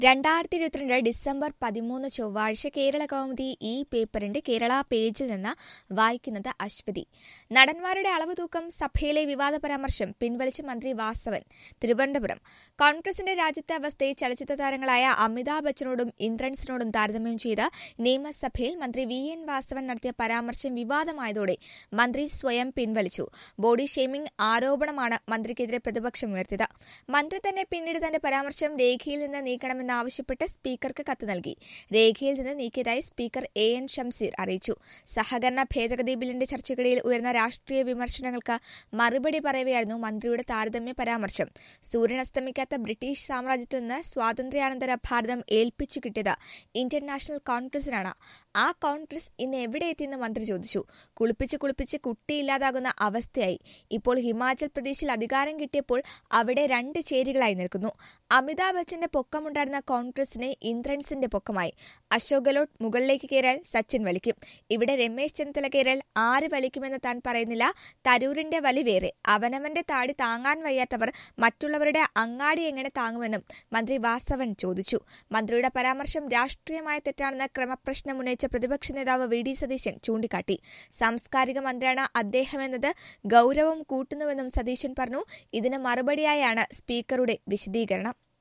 രണ്ടായിരത്തി ഇരുപത്തിരണ്ട് ഡിസംബർ പതിമൂന്ന് ചൊവ്വാഴ്ച കേരള കൗമുദി ഈ പേപ്പറിന്റെ കേരള പേജിൽ നിന്ന് വായിക്കുന്നത് അശ്വതി നടന്മാരുടെ അളവ് തൂക്കം സഭയിലെ വിവാദ പരാമർശം പിൻവലിച്ച് മന്ത്രി വാസവൻ തിരുവനന്തപുരം കോൺഗ്രസിന്റെ രാജ്യത്തെ അവസ്ഥയെ ചലച്ചിത്ര താരങ്ങളായ അമിതാഭ് ബച്ചനോടും ഇന്ദ്രൻസിനോടും താരതമ്യം ചെയ്ത് നിയമസഭയിൽ മന്ത്രി വി എൻ വാസവൻ നടത്തിയ പരാമർശം വിവാദമായതോടെ മന്ത്രി സ്വയം പിൻവലിച്ചു ബോഡി ഷെയ്മിംഗ് ആരോപണമാണ് മന്ത്രിക്കെതിരെ പ്രതിപക്ഷം ഉയർത്തിയത് മന്ത്രി തന്നെ പിന്നീട് തന്റെ പരാമർശം രേഖയിൽ നിന്ന് നീക്കണമെന്നാവശ്യപ്പെട്ട് സ്പീക്കർക്ക് കത്ത് നൽകി രേഖയിൽ നിന്ന് നീക്കിയതായി സ്പീക്കർ എ എൻ ഷംസീർ അറിയിച്ചു സഹകരണ ഭേദഗതി ബില്ലിന്റെ ചർച്ചയ്ക്കിടയിൽ ഉയർന്ന രാഷ്ട്രീയ വിമർശനങ്ങൾക്ക് മറുപടി പറയവെയായിരുന്നു മന്ത്രിയുടെ താരതമ്യ പരാമർശം സൂര്യൻ അസ്തമിക്കാത്ത ബ്രിട്ടീഷ് സാമ്രാജ്യത്തിൽ നിന്ന് സ്വാതന്ത്ര്യാനന്തര ഭാരതം ഏൽപ്പിച്ചു കിട്ടിയത് ഇന്ത്യൻ നാഷണൽ കോൺഗ്രസിനാണ് ആ കോൺഗ്രസ് ഇന്ന് എവിടെ എത്തിയെന്ന് മന്ത്രി ചോദിച്ചു കുളിപ്പിച്ച് കുളിപ്പിച്ച് കുട്ടിയില്ലാതാകുന്ന അവസ്ഥയായി ഇപ്പോൾ ഹിമാചൽ പ്രദേശിൽ അധികാരം കിട്ടിയപ്പോൾ അവിടെ രണ്ട് ചേരികളായി നിൽക്കുന്നു അമിതാഭ് ബച്ചന്റെ പൊക്കമുണ്ടായിരുന്ന കോൺഗ്രസിന് ഇന്ദ്രൻസിന്റെ പൊക്കമായി അശോക് ഗെലോട്ട് മുകളിലേക്ക് കയറാൻ സച്ചിൻ വലിക്കും ഇവിടെ രമേശ് ചെന്നിത്തല കയറാൻ ആര് വലിക്കുമെന്ന് താൻ പറയുന്നില്ല തരൂരിന്റെ വലി വേറെ അവനവന്റെ താടി താങ്ങാൻ വയ്യാത്തവർ മറ്റുള്ളവരുടെ അങ്ങാടി എങ്ങനെ താങ്ങുമെന്നും മന്ത്രി വാസവൻ ചോദിച്ചു മന്ത്രിയുടെ പരാമർശം രാഷ്ട്രീയമായ തെറ്റാണെന്ന് ക്രമപ്രശ്നം ഉന്നയിച്ച പ്രതിപക്ഷ നേതാവ് വി ഡി സതീശൻ ചൂണ്ടിക്കാട്ടി സാംസ്കാരിക മന്ത്രിയാണ് അദ്ദേഹമെന്നത് ഗൌരവം കൂട്ടുന്നുവെന്നും സതീശൻ പറഞ്ഞു ഇതിന് മറുപടിയായാണ് സ്പീക്കറുടെ വിശദീകരണം